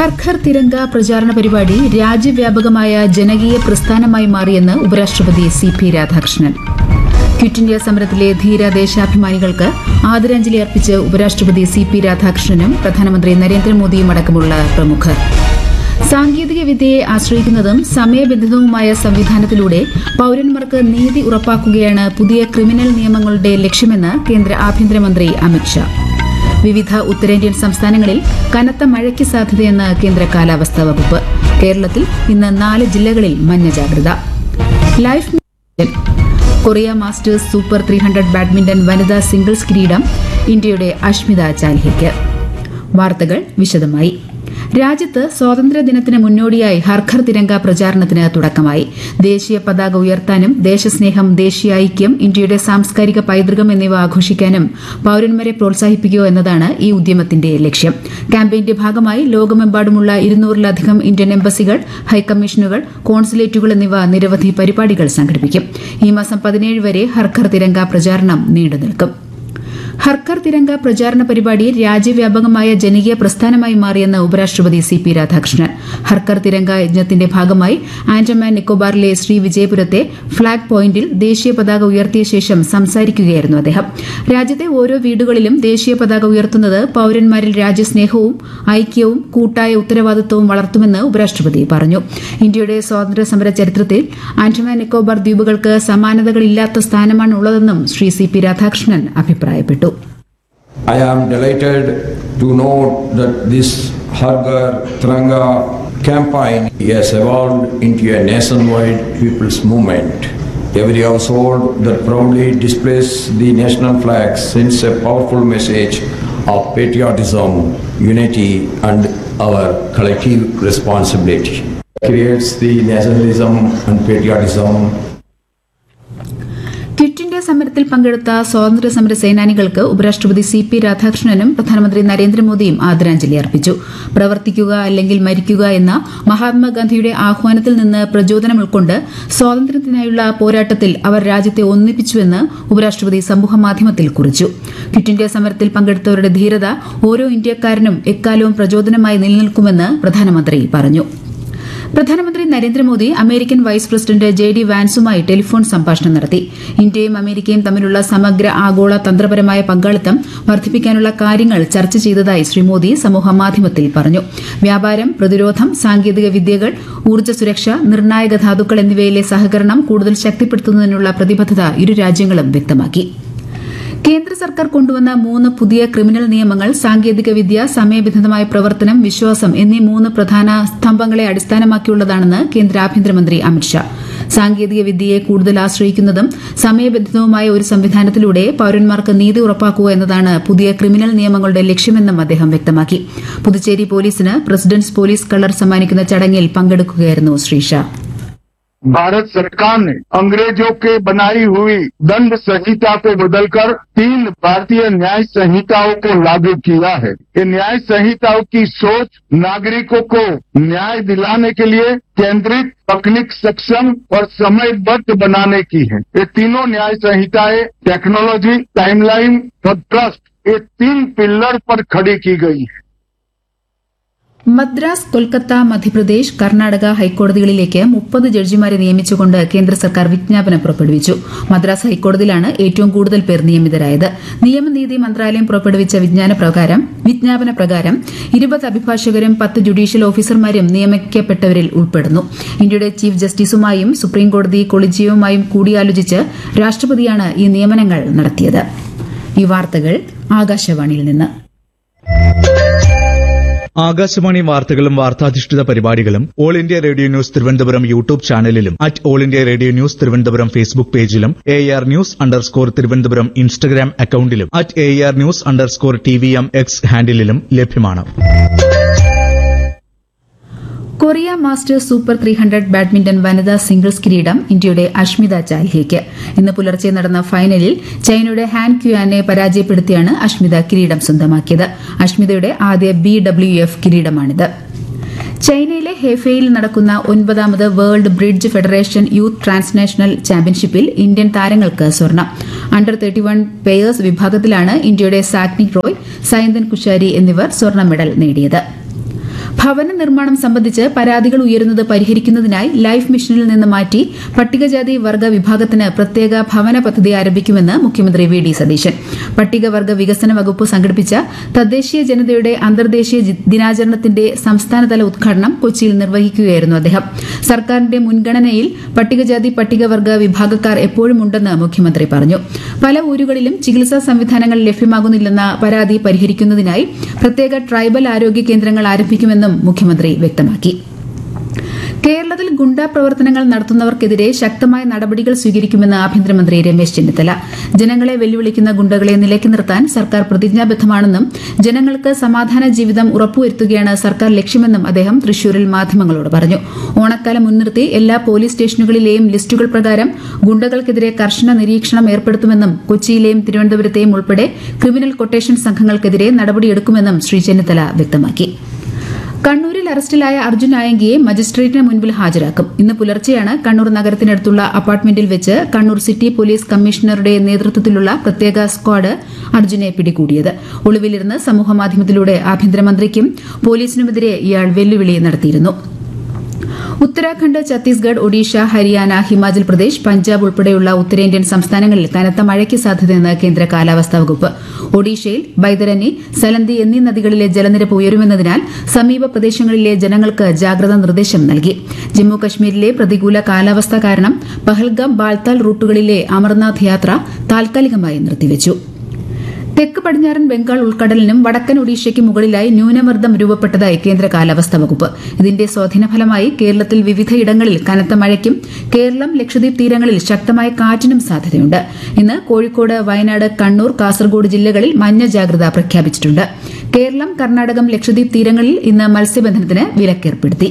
ഹർ ഘർ തിരങ്ക പ്രചാരണ പരിപാടി രാജ്യവ്യാപകമായ ജനകീയ പ്രസ്ഥാനമായി മാറിയെന്ന് ഉപരാഷ്ട്രപതി C P Radhakrishnan quit India സമരത്തിലെ ധീര ദേശാഭിമാനികൾക്ക് ആദരാഞ്ജലി അർപ്പിച്ച് ഉപരാഷ്ട്രപതി സി പി രാധാകൃഷ്ണനും പ്രധാനമന്ത്രി നരേന്ദ്രമോദിയും അടക്കമുള്ള പ്രമുഖർ സാങ്കേതിക വിദ്യയെ ആശ്രയിക്കുന്നതും സമയബന്ധിതവുമായ സംവിധാനത്തിലൂടെ പൌരന്മാർക്ക് നീതി ഉറപ്പാക്കുകയാണ് പുതിയ ക്രിമിനൽ നിയമങ്ങളുടെ ലക്ഷ്യമെന്ന് കേന്ദ്ര ആഭ്യന്തരമന്ത്രി അമിത്ഷാ വിവിധ ഉത്തരേന്ത്യൻ സംസ്ഥാനങ്ങളിൽ കനത്ത മഴയ്ക്ക് സാധ്യതയെന്ന് കേന്ദ്ര കാലാവസ്ഥാ വകുപ്പ് കേരളത്തിൽ ഇന്ന് നാല് ജില്ലകളിൽ മഞ്ഞ ജാഗ്രത life mission. Korea masters super three hundred badminton വനിതാ സിംഗിൾസ് കിരീടം ഇന്ത്യയുടെ അഷ്മിത ചാൽഹിക്ക് വാർത്തകൾ വിശദമായി രാജ്യത്ത് സ്വാതന്ത്ര്യദിനത്തിന് മുന്നോടിയായി ഹർഘർ തിരങ്ക പ്രചാരണത്തിന് തുടക്കമായി ദേശീയ പതാക ഉയർത്താനും ദേശസ്നേഹം ദേശീയ ഐക്യം ഇന്ത്യയുടെ സാംസ്കാരിക പൈതൃകം എന്നിവ ആഘോഷിക്കാനും പൌരന്മാരെ പ്രോത്സാഹിപ്പിക്കുക എന്നതാണ് ഈ ഉദ്യമത്തിന്റെ ലക്ഷ്യം ക്യാമ്പയിന്റെ ഭാഗമായി ലോകമെമ്പാടുമുള്ള ഇരുന്നൂറിലധികം ഇന്ത്യൻ എംബസികൾ ഹൈക്കമ്മീഷനുകൾ കോൺസുലേറ്റുകൾ എന്നിവ നിരവധി പരിപാടികൾ സംഘടിപ്പിക്കും ഈ മാസം പതിനേഴ് വരെ ഹർഘർ തിരങ്ക പ്രചാരണം നീണ്ടുനിൽക്കും ഹർക്കർ തിരങ്ക പ്രചാരണ പരിപാടി രാജ്യവ്യാപകമായ ജനകീയ പ്രസ്ഥാനമായി മാറിയെന്ന് ഉപരാഷ്ട്രപതി സി പി രാധാകൃഷ്ണൻ ഹർക്കർ തിരങ്ക യജ്ഞത്തിന്റെ ഭാഗമായി ആൻഡമാൻ നിക്കോബാറിലെ ശ്രീ വിജയപുരത്തെ ഫ്ളാഗ് പോയിന്റിൽ ദേശീയ പതാക ഉയർത്തിയ ശേഷം സംസാരിക്കുകയായിരുന്നു അദ്ദേഹം രാജ്യത്തെ ഓരോ വീടുകളിലും ദേശീയ പതാക ഉയർത്തുന്നത് പൌരന്മാരിൽ രാജ്യസ്നേഹവും ഐക്യവും കൂട്ടായ ഉത്തരവാദിത്വവും വളർത്തുമെന്ന് ഉപരാഷ്ട്രപതി പറഞ്ഞു ഇന്ത്യയുടെ സ്വാതന്ത്ര്യ സമര ചരിത്രത്തിൽ ആൻഡമാൻ നിക്കോബാർ ദ്വീപുകൾക്ക് സമാനതകളില്ലാത്ത സ്ഥാനമാണ് ഉള്ളതെന്നും ശ്രീ സി പി രാധാകൃഷ്ണൻ അഭിപ്രായപ്പെട്ടു I am delighted to note that this Hargar Tranga campaign has evolved into a nationwide people's movement. Every household that proudly displays the national flag sends a powerful message of patriotism, unity, and our collective responsibility. Creates the nationalism and patriotism quit India സമരത്തിൽ പങ്കെടുത്ത സ്വാതന്ത്ര്യ സമര സേനാനികൾക്ക് ഉപരാഷ്ട്രപതി C P രാധാകൃഷ്ണനും പ്രധാനമന്ത്രി നരേന്ദ്രമോദിയും ആദരാഞ്ജലി അർപ്പിച്ചു പ്രവർത്തിക്കുക അല്ലെങ്കിൽ മരിക്കുക എന്ന മഹാത്മാഗാന്ധിയുടെ ആഹ്വാനത്തിൽ നിന്ന് പ്രചോദനം ഉൾക്കൊണ്ട് സ്വാതന്ത്ര്യത്തിനായുള്ള പോരാട്ടത്തിൽ അവർ രാജ്യത്തെ ഒന്നിപ്പിച്ചുവെന്ന് ഉപരാഷ്ട്രപതി സമൂഹമാധ്യമത്തിൽ കുറിച്ചു ക്വിറ്റ് ഇന്ത്യ സമരത്തിൽ പങ്കെടുത്തവരുടെ ധീരത ഓരോ ഇന്ത്യക്കാരനും എക്കാലവും പ്രചോദനമായി നിലനിൽക്കുമെന്ന് പ്രധാനമന്ത്രി പറഞ്ഞു പ്രധാനമന്ത്രി Narendra Modi American vice president J D വാൻസുമായി ടെലിഫോൺ സംഭാഷണം നടത്തി ഇന്ത്യയും അമേരിക്കയും തമ്മിലുള്ള സമഗ്ര ആഗോള തന്ത്രപരമായ പങ്കാളിത്തം വർദ്ധിപ്പിക്കാനുള്ള കാര്യങ്ങൾ ചർച്ച ചെയ്തതായി ശ്രീ മോദി സമൂഹമാധ്യമത്തിൽ പറഞ്ഞു വ്യാപാരം പ്രതിരോധം സാങ്കേതിക വിദ്യകൾ ഊർജ്ജ സുരക്ഷ നിർണായക ധാതുക്കൾ എന്നിവയിലെ സഹകരണം കൂടുതൽ ശക്തിപ്പെടുത്തുന്നതിനുള്ള പ്രതിബദ്ധത ഇരു രാജ്യങ്ങളും വ്യക്തമാക്കി കേന്ദ്ര സർക്കാർ കൊണ്ടുവന്ന മൂന്ന് പുതിയ ക്രിമിനൽ നിയമങ്ങൾ സാങ്കേതിക വിദ്യ സമയബന്ധിതമായ പ്രവർത്തനം വിശ്വാസം എന്നീ മൂന്ന് പ്രധാന സ്തംഭങ്ങളെ അടിസ്ഥാനമാക്കിയുള്ളതാണെന്ന് കേന്ദ്ര ആഭ്യന്തരമന്ത്രി അമിത്ഷാ സാങ്കേതിക വിദ്യയെ കൂടുതൽ ആശ്രയിക്കുന്നതും സമയബന്ധിതവുമായ ഒരു സംവിധാനത്തിലൂടെ പൌരന്മാർക്ക് നീതി ഉറപ്പാക്കുക എന്നതാണ് പുതിയ ക്രിമിനൽ നിയമങ്ങളുടെ ലക്ഷ്യമെന്നും അദ്ദേഹം വ്യക്തമാക്കി പുതുച്ചേരി പോലീസിന് പ്രസിഡന്റ്സ് പോലീസ് കളർ സമ്മാനിക്കുന്ന ചടങ്ങിൽ പങ്കെടുക്കുകയായിരുന്നു ശ്രീ ഷാ भारत सरकार ने अंग्रेजों के बनाई हुई दंड संहिता को बदलकर तीन भारतीय न्याय संहिताओं को लागू किया है ये न्याय संहिताओं की सोच नागरिकों को न्याय दिलाने के लिए केंद्रित तकनीक सक्षम और समयबद्ध बनाने की है ये तीनों न्याय संहिताएं टेक्नोलॉजी टाइमलाइन और ट्रस्ट ये तीन पिलर पर खड़ी की गई है മദ്രാസ് കൊൽക്കത്ത മധ്യപ്രദേശ് കർണാടക ഹൈക്കോടതികളിലേക്ക് മുപ്പത് ജഡ്ജിമാരെ നിയമിച്ചുകൊണ്ട് കേന്ദ്ര സർക്കാർ വിജ്ഞാപനം പുറപ്പെടുവിച്ചു മദ്രാസ് ഹൈക്കോടതിയിലാണ് ഏറ്റവും കൂടുതൽ പേർ നിയമിതരായത് നിയമനീതി മന്ത്രാലയം പുറപ്പെടുവിച്ച വിജ്ഞാന പ്രകാരം വിജ്ഞാപന പ്രകാരം ഇരുപത് അഭിഭാഷകരും പത്ത് ജുഡീഷ്യൽ ഓഫീസർമാരും നിയമിക്കപ്പെട്ടവരിൽ ഉൾപ്പെടുന്നു ഇന്ത്യയുടെ ചീഫ് ജസ്റ്റിസുമായും സുപ്രീംകോടതി കൊളീജിയവുമായും കൂടിയാലോചിച്ച് രാഷ്ട്രപതിയാണ് ഈ നിയമനങ്ങൾ നടത്തിയത് ഈ വാർത്തകൾ ആകാശവാണിയിൽ നിന്ന് ആകാശവാണി വാർത്തകളും വാർത്താധിഷ്ഠിത പരിപാടികളും all India radio news Thiruvananthapuram YouTube ചാനലിലും at all India radio news Thiruvananthapuram Facebook പേജിലും A R news underscore Thiruvananthapuram Instagram അക്കൌണ്ടിലും at A R news underscore T V M X ഹാൻഡിലും ലഭ്യമാണ് Korea masters super three hundred badminton വനിതാ singles കിരീടം ഇന്ത്യയുടെ അഷ്മിത ചാൽഹിക്ക് ഇന്ന് പുലർച്ചെ നടന്ന ഫൈനലിൽ ചൈനയുടെ ഹാൻ ക്യുയാനെ പരാജയപ്പെടുത്തിയാണ് അഷ്മിത കിരീടം സ്വന്തമാക്കിയത് അഷ്മിതയുടെ ആദ്യ ബി ഡബ്ല്യു എഫ് കിരീടമാണിത് ചൈനയിലെ ഹെഫയിൽ നടക്കുന്ന ഒൻപതാമത് world bridge federation youth transnational ചാമ്പ്യൻഷിപ്പിൽ ഇന്ത്യൻ താരങ്ങൾക്ക് സ്വർണം അണ്ടർ തേർട്ടി വൺ പേയേഴ്സ് വിഭാഗത്തിലാണ് ഇന്ത്യയുടെ സാക്നിക് റോയ് സൈന്തൻ കുശാരി എന്നിവർ സ്വർണ്ണ മെഡൽ നേടിയത് ഭവന നിർമ്മാണം സംബന്ധിച്ച് പരാതികൾ ഉയരുന്നത് പരിഹരിക്കുന്നതിനായി ലൈഫ് മിഷനിൽ നിന്ന് മാറ്റി പട്ടികജാതി വർഗ വിഭാഗത്തിന് പ്രത്യേക ഭവന പദ്ധതി ആരംഭിക്കുമെന്ന് മുഖ്യമന്ത്രി വി ഡി സതീശൻ പട്ടികവർഗ വികസന വകുപ്പ് സംഘടിപ്പിച്ച തദ്ദേശീയ ജനതയുടെ അന്തർദേശീയ ജി- ദിനാചരണത്തിന്റെ സംസ്ഥാനതല ഉദ്ഘാടനം കൊച്ചിയിൽ നിർവഹിക്കുകയായിരുന്നു അദ്ദേഹം സർക്കാരിന്റെ മുൻഗണനയിൽ പട്ടികജാതി പട്ടികവർഗ വിഭാഗക്കാർ എപ്പോഴും ഉണ്ടെന്ന് മുഖ്യമന്ത്രി പറഞ്ഞു പല ഊരുകളിലും ചികിത്സാ സംവിധാനങ്ങൾ ലഭ്യമാകുന്നില്ലെന്ന പരാതി പരിഹരിക്കുന്നതിനായി പ്രത്യേക ട്രൈബൽ ആരോഗ്യ കേന്ദ്രങ്ങൾ ആരംഭിക്കുമെന്നും മുഖ്യമന്ത്രി വ്യക്തമാക്കി കേരളത്തിൽ ഗുണ്ടാ പ്രവർത്തനങ്ങൾ നടത്തുന്നവർക്കെതിരെ ശക്തമായ നടപടികൾ സ്വീകരിക്കുമെന്ന് ആഭ്യന്തരമന്ത്രി രമേശ് ചെന്നിത്തല ജനങ്ങളെ വെല്ലുവിളിക്കുന്ന ഗുണ്ടകളെ നിലയ്ക്ക് നിർത്താൻ സർക്കാർ പ്രതിജ്ഞാബദ്ധമാണെന്നും ജനങ്ങൾക്ക് സമാധാന ജീവിതം ഉറപ്പുവരുത്തുകയാണ് സർക്കാർ ലക്ഷ്യമെന്നും അദ്ദേഹം തൃശൂരിൽ മാധ്യമങ്ങളോട് പറഞ്ഞു ഓണക്കാലം മുൻനിർത്തി എല്ലാ പോലീസ് സ്റ്റേഷനുകളിലെയും ലിസ്റ്റുകൾ പ്രകാരം ഗുണ്ടകൾക്കെതിരെ കർശന നിരീക്ഷണം ഏർപ്പെടുത്തുമെന്നും കൊച്ചിയിലെയും തിരുവനന്തപുരത്തെയും ഉൾപ്പെടെ ക്രിമിനൽ കൊട്ടേഷൻ സംഘങ്ങൾക്കെതിരെ നടപടിയെടുക്കുമെന്നും ശ്രീ ചെന്നിത്തല വ്യക്തമാക്കി കണ്ണൂരിൽ അറസ്റ്റിലായ അർജുൻ ആയങ്കിയെ മജിസ്ട്രേറ്റിന് മുൻപിൽ ഹാജരാക്കും ഇന്ന് പുലർച്ചെയാണ് കണ്ണൂർ നഗരത്തിനടുത്തുള്ള അപ്പാർട്ട്മെന്റിൽ വെച്ച് കണ്ണൂർ സിറ്റി പോലീസ് കമ്മീഷണറുടെ നേതൃത്വത്തിലുള്ള പ്രത്യേക സ്ക്വാഡ് അർജുനെ പിടികൂടിയത് ഒളിവിലിരുന്ന് സമൂഹമാധ്യമത്തിലൂടെ ആഭ്യന്തരമന്ത്രിക്കും പോലീസിനുമെതിരെ ഇയാൾ വെല്ലുവിളി നടത്തിയിരുന്നു ഉത്തരാഖണ്ഡ് ഛത്തീസ്ഗഡ് ഒഡീഷ ഹരിയാന ഹിമാചൽ പ്രദേശ് പഞ്ചാബ് ഉൾപ്പെടെയുള്ള ഉത്തരേന്ത്യൻ സംസ്ഥാനങ്ങളിൽ കനത്ത മഴയ്ക്ക് സാധ്യതയെന്ന് കേന്ദ്ര കാലാവസ്ഥാ വകുപ്പ് ഒഡീഷയിൽ ബൈതരനി സലന്തി എന്നീ നദികളിലെ ജലനിരപ്പ് ഉയരുമെന്നതിനാൽ സമീപ പ്രദേശങ്ങളിലെ ജനങ്ങൾക്ക് ജാഗ്രതാ നിർദ്ദേശം നൽകി ജമ്മു കശ്മീരിലെ പ്രതികൂല കാലാവസ്ഥ കാരണം പഹൽഗാം ബാൽത്താൽ റൂട്ടുകളിലെ അമർനാഥ് യാത്ര താൽക്കാലികമായി നിർത്തിവച്ചു തെക്ക് പടിഞ്ഞാറൻ ബംഗാൾ ഉൾക്കടലിനും വടക്കൻ ഒഡീഷയ്ക്ക് മുകളിലായി ന്യൂനമർദ്ദം രൂപപ്പെട്ടതായി കേന്ദ്ര കാലാവസ്ഥാ വകുപ്പ് ഇതിന്റെ സ്വാധീനഫലമായി കേരളത്തിൽ വിവിധയിടങ്ങളിൽ കനത്ത മഴയ്ക്കും കേരളം ലക്ഷദ്വീപ് തീരങ്ങളിൽ ശക്തമായ കാറ്റിനും സാധ്യതയുണ്ട് ഇന്ന് കോഴിക്കോട് വയനാട് കണ്ണൂർ കാസർഗോഡ് ജില്ലകളിൽ മഞ്ഞ ജാഗ്രത പ്രഖ്യാപിച്ചിട്ടുണ്ട് കേരളം കർണാടകം ലക്ഷദ്വീപ് തീരങ്ങളിൽ ഇന്ന് മത്സ്യബന്ധനത്തിന് വിലക്കേർപ്പെടുത്തി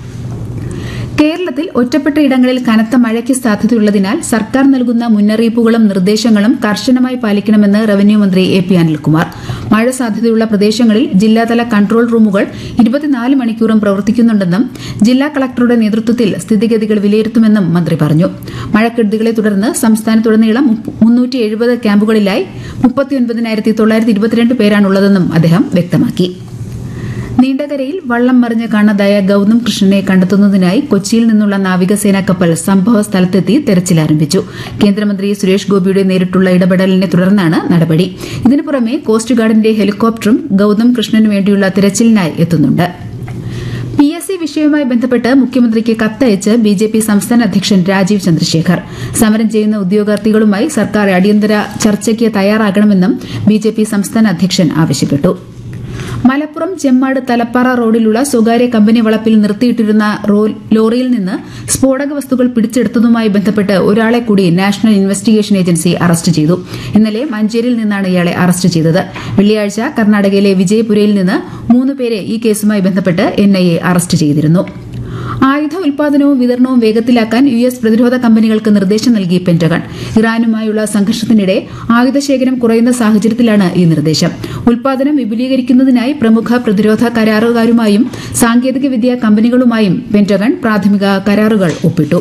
കേരളത്തിൽ ഒറ്റപ്പെട്ട ഇടങ്ങളിൽ കനത്ത മഴയ്ക്ക് സാധ്യതയുള്ളതിനാൽ സർക്കാർ നൽകുന്ന മുന്നറിയിപ്പുകളും നിർദ്ദേശങ്ങളും കർശനമായി പാലിക്കണമെന്ന് റവന്യൂ മന്ത്രി എ പി അനിൽകുമാർ മഴ സാധ്യതയുള്ള പ്രദേശങ്ങളിൽ ജില്ലാതല കൺട്രോൾ റൂമുകൾ ഇരുപത്തിനാല് മണിക്കൂറും പ്രവർത്തിക്കുന്നുണ്ടെന്നും ജില്ലാ കളക്ടറുടെ നേതൃത്വത്തിൽ സ്ഥിതിഗതികൾ വിലയിരുത്തുമെന്നും മന്ത്രി പറഞ്ഞു മഴക്കെടുതികളെ തുടർന്ന് സംസ്ഥാനത്തുടനീളം മുന്നൂറ്റി എഴുപത് ക്യാമ്പുകളിലായി മുപ്പത്തിയൊൻപതിനായിരത്തി തൊള്ളായിരത്തി ഇരുപത്തിരണ്ട് പേരാണുള്ളതെന്നും അദ്ദേഹം വ്യക്തമാക്കി നീണ്ടകരയിൽ വള്ളം മറിഞ്ഞ് കാണാതായ ഗൌതം കൃഷ്ണനെ കണ്ടെത്തുന്നതിനായി കൊച്ചിയിൽ നിന്നുള്ള നാവികസേനാ കപ്പൽ സംഭവ സ്ഥലത്തെത്തി തെരച്ചിൽ ആരംഭിച്ചു കേന്ദ്രമന്ത്രി സുരേഷ് ഗോപിയുടെ നേരിട്ടുള്ള ഇടപെടലിനെ തുടർന്നാണ് നടപടി ഇതിനു പുറമെ കോസ്റ്റ് ഗാർഡിന്റെ ഹെലികോപ്റ്ററും ഗൌതം കൃഷ്ണനു വേണ്ടിയുള്ള തിരച്ചിലിനായി എത്തുന്നുണ്ട് പി എസ് സി വിഷയവുമായി ബന്ധപ്പെട്ട് മുഖ്യമന്ത്രിക്ക് കത്തയച്ച് ബി ജെ പി സംസ്ഥാന അധ്യക്ഷൻ രാജീവ് ചന്ദ്രശേഖർ സമരം ചെയ്യുന്ന ഉദ്യോഗാർത്ഥികളുമായി സർക്കാർ അടിയന്തര ചർച്ചയ്ക്ക് തയ്യാറാകണമെന്നും ബി ജെ പി സംസ്ഥാന അധ്യക്ഷൻ ആവശ്യപ്പെട്ടു മലപ്പുറം ചെമ്മാട് തലപ്പാറ റോഡിലുള്ള സ്വകാര്യ കമ്പനി വളപ്പിൽ നിർത്തിയിട്ടിരുന്ന റോ- ലോറിയിൽ നിന്ന് സ്ഫോടക വസ്തുക്കൾ പിടിച്ചെടുത്തതുമായി ബന്ധപ്പെട്ട് ഒരാളെ കൂടി നാഷണൽ ഇൻവെസ്റ്റിഗേഷൻ ഏജൻസി അറസ്റ്റ് ചെയ്തു ഇന്നലെ മഞ്ചേരിയിൽ നിന്നാണ് ഇയാളെ അറസ്റ്റ് ചെയ്തത് വെള്ളിയാഴ്ച കർണാടകയിലെ വിജയപുരയിൽ നിന്ന് മൂന്ന് പേരെ ഈ കേസുമായി ബന്ധപ്പെട്ട് എൻഐഎ അറസ്റ്റ് ചെയ്തിരുന്നു ആയുധ ഉൽപാദനവും വിതരണവും വേഗത്തിലാക്കാൻ യു എസ് പ്രതിരോധ കമ്പനികൾക്ക് നിർദ്ദേശം നൽകി പെന്റഗൺ ഇറാനുമായുള്ള സംഘർഷത്തിനിടെ ആയുധശേഖരം കുറയുന്ന സാഹചര്യത്തിലാണ് ഈ നിർദ്ദേശം ഉൽപാദനം വിപുലീകരിക്കുന്നതിനായി പ്രമുഖ പ്രതിരോധ കരാറുകാരുമായും സാങ്കേതികവിദ്യ കമ്പനികളുമായും പെന്റഗൺ പ്രാഥമിക കരാറുകൾ ഒപ്പിട്ടു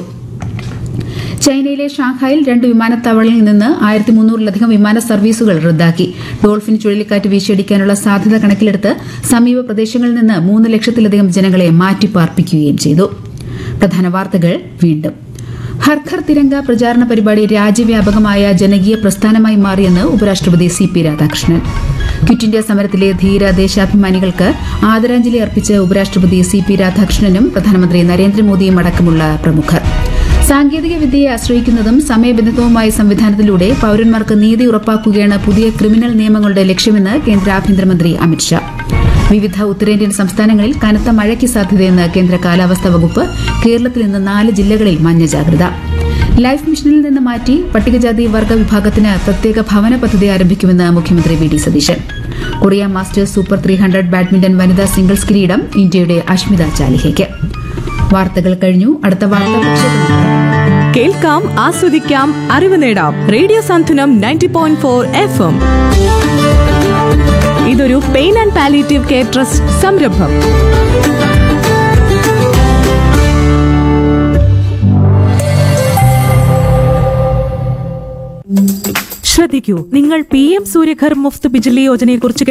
ചൈനയിലെ ഷാങ്ഹായിൽ രണ്ട് വിമാനത്താവളങ്ങളിൽ നിന്ന് ആയിരത്തി മുന്നൂറിലധികം വിമാന സർവീസുകൾ റദ്ദാക്കി ഡോൾഫിൻ ചുഴലിക്കാറ്റ് വീശിയടിക്കാനുള്ള സാധ്യത കണക്കിലെടുത്ത് സമീപ പ്രദേശങ്ങളിൽ നിന്ന് മൂന്ന് ലക്ഷത്തിലധികം ജനങ്ങളെ മാറ്റിപ്പാർപ്പിക്കുകയും ചെയ്തു പ്രധാന വാർത്തകൾ വീണ്ടും ഹർഘർ തിരങ്ക പ്രചാരണ പരിപാടി രാജ്യവ്യാപകമായ ജനകീയ പ്രസ്ഥാനമായി മാറിയെന്ന് ഉപരാഷ്ട്രപതി C P Radhakrishnan quit India സമരത്തിലെ ധീര ദേശാഭിമാനികൾക്ക് ആദരാഞ്ജലി അർപ്പിച്ച് ഉപരാഷ്ട്രപതി സി പി രാധാകൃഷ്ണനും പ്രധാനമന്ത്രി നരേന്ദ്രമോദിയും അടക്കമുള്ള പ്രമുഖർ സാങ്കേതിക വിദ്യയെ ആശ്രയിക്കുന്നതും സമയബന്ധിതവുമായ സംവിധാനത്തിലൂടെ പൌരന്മാർക്ക് നീതി ഉറപ്പാക്കുകയാണ് പുതിയ ക്രിമിനൽ നിയമങ്ങളുടെ ലക്ഷ്യമെന്ന് കേന്ദ്ര ആഭ്യന്തരമന്ത്രി അമിത്ഷാ വിവിധ ഉത്തരേന്ത്യൻ സംസ്ഥാനങ്ങളിൽ കനത്ത മഴയ്ക്ക് സാധ്യതയെന്ന് കേന്ദ്ര കാലാവസ്ഥാ വകുപ്പ് കേരളത്തിൽ ഇന്ന് നാല് ജില്ലകളിൽ മഞ്ഞ ജാഗ്രത ലൈഫ് മിഷനിൽ നിന്ന് മാറ്റി പട്ടികജാതി വർഗ വിഭാഗത്തിന് പ്രത്യേക ഭവന പദ്ധതി ആരംഭിക്കുമെന്ന് മുഖ്യമന്ത്രി V D Satheesan Korea masters super three hundred badminton വനിതാ സിംഗിൾസ് കിരീടം ഇന്ത്യയുടെ അഷ്മിത ചാലിഹയ്ക്ക് വാർത്തകൾ കഴിഞ്ഞു അടുത്ത വാർത്ത പ്രക്ഷേപണം കേൾക്കാം ആസ്വദിക്കാം അറിവ് നേടാം radio Santhwanam ninety point four F M ഇതൊരു pain and palliative care trust സംരംഭം ശ്രദ്ധിക്കൂ നിങ്ങൾ പി എം സൂര്യഘർ മുഫ്ത് ബിജ്ലി യോജനയെക്കുറിച്ച്